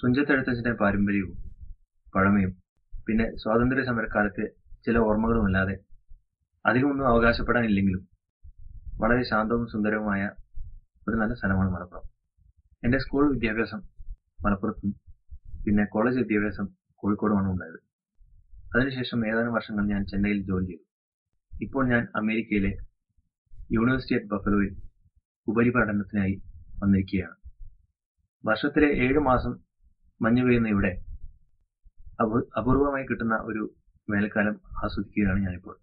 തുഞ്ചത്തെഴുത്തച്ഛന്റെ പാരമ്പര്യവും പഴമയും പിന്നെ സ്വാതന്ത്ര്യ സമരക്കാലത്തെ ചില ഓർമ്മകളുമല്ലാതെ അധികമൊന്നും അവകാശപ്പെടാനില്ലെങ്കിലും വളരെ ശാന്തവും സുന്ദരവുമായ ഒരു നല്ല സ്ഥലമാണ് മലപ്പുറം എന്റെ സ്കൂൾ വിദ്യാഭ്യാസം മലപ്പുറത്തും പിന്നെ കോളേജ് വിദ്യാഭ്യാസം കോഴിക്കോടുമാണ് ഉണ്ടായത് അതിനുശേഷം ഏതാനും വർഷങ്ങൾ ഞാൻ ചെന്നൈയിൽ ജോലി ചെയ്തു ഇപ്പോൾ ഞാൻ അമേരിക്കയിലെ യൂണിവേഴ്സിറ്റി അറ്റ് ബഫലോയിൽ ഉപരിപഠനത്തിനായി വന്നിരിക്കുകയാണ് വർഷത്തിലെ ഏഴു മാസം മഞ്ഞു പെയ്യുന്ന ഇവിടെ അപൂ അപൂർവമായി കിട്ടുന്ന ഒരു വേനൽക്കാലം ആസ്വദിക്കുകയാണ് ഞാനിപ്പോൾ